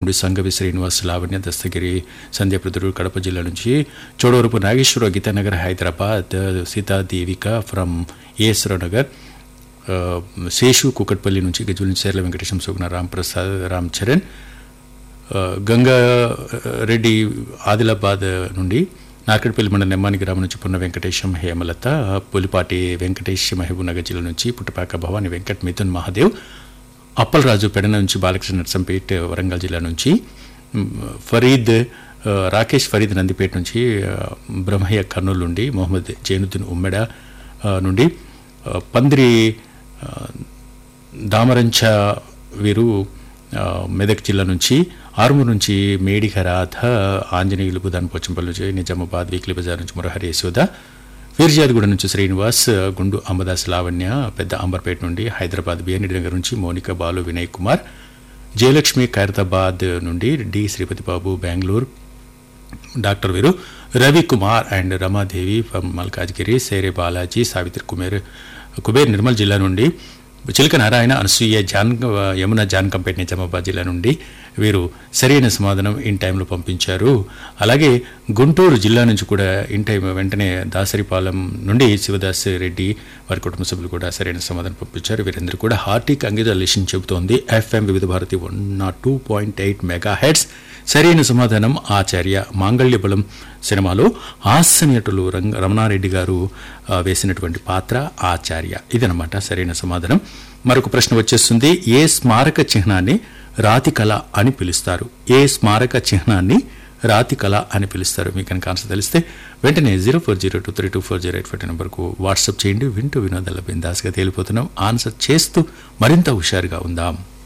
సంగవి శ్రీనివాస్ లావణ్య దస్తగిరి సంధ్యప్రదుడు కడప జిల్లా నుంచి చోడవరపు నాగేశ్వర గీతానగర్ హైదరాబాద్ సీతాదేవిక ఫ్రమ్ ఏఎస్రావు నగర్ ఆ, శేషు కుకట్పల్లి నుంచి గజుల నుంచి చేర్ల వెంకటేశం సుగుణ రామ్ ప్రసాద్ రామ్ చరణ్ ఆ, గంగా రెడ్డి ఆదిలాబాద్ నుండి నాకడపల్లి మండలం నెమ్మాని గ్రామం నుంచి పున్న వెంకటేశం హేమలత పులిపాటి వెంకటేష్ మహబూబ్నగర్ జిల్లా నుంచి పుట్టపాక భవాని వెంకట్ మిథున్ మహాదేవ్ అప్పలరాజు పెడన నుంచి బాలకృష్ణ నర్సంపేట్ వరంగల్ జిల్లా నుంచి మ్, ఫరీద్ ఆ, రాకేష్ ఫరీద్ నందిపేట నుంచి ఆ, బ్రహ్మయ్య కర్నూలు నుండి మొహమ్మద్ జైనుద్దీన్ ఉమ్మెడ ఆ, నుండి ఆ, పందిరి ఆ, దామరంచ వీరు ఆ, మెదక్ జిల్లా నుంచి ఆరుమూరు నుంచి మేడిక రాధ ఆంజనేయులు బుధాన్ పోచంపల్లి నుంచి నిజామాబాద్ వీక్లీ బజార్ నుంచి మురహరి యశోద వీర్జాదిగూడ నుంచి శ్రీనివాస్ గుండు అంబదాస్ లావణ్య పెద్ద అంబర్పేట నుండి హైదరాబాద్ బిఎన్డి నగర్ నుంచి మోనిక బాలు వినయ్ కుమార్ జయలక్ష్మి ఖైరతాబాద్ నుండి D Sripathi Babu Bengaluru doctor Veeru Ravi Kumar and Ramadevi from Malkajgiri సేరే బాలాజీ సావిత్రి కుమేర్ కుబేర్ నిర్మల్ జిల్లా నుండి చిలక నారాయణ అనసూయ జాన్ యమున జాన్ కంపేట్ నిజామాబాద్ జిల్లా నుండి వీరు సరైన సమాధానం ఇన్ టైంలో పంపించారు అలాగే గుంటూరు జిల్లా నుంచి కూడా ఇన్ టైం వెంటనే దాసరిపాలెం నుండి శివదాస్ రెడ్డి వారి కుటుంబ సభ్యులు కూడా సరైన సమాధానం పంపించారు వీరందరూ కూడా హార్టీ కంగ్రాచులేషన్ చెబుతోంది FM Vividh Bharati one not two point eight mega heads సరైన సమాధానం ఆచార్య మాంగళ్య బలం సినిమాలో హాస్య నటులు రంగ రమణారెడ్డి గారు ఆ, వేసినటువంటి పాత్ర ఆచార్య ఇదనమాట సరైన సమాధానం మరొక ప్రశ్న వచ్చేస్తుంది ఏ స్మారక చిహ్నాన్ని రాతి కళ అని పిలుస్తారు ఏ స్మారక చిహ్నాన్ని రాతి కళ అని పిలుస్తారు మీకు కనుక ఆన్సర్ తెలిస్తే వెంటనే zero four zero two three two four zero eight five నెంబర్కు వాట్సాప్ చేయండి వింటూ వినోదాల బిందాస్గా తేలిపోతున్నాం ఆన్సర్ చేస్తూ మరింత హుషారుగా ఉందాం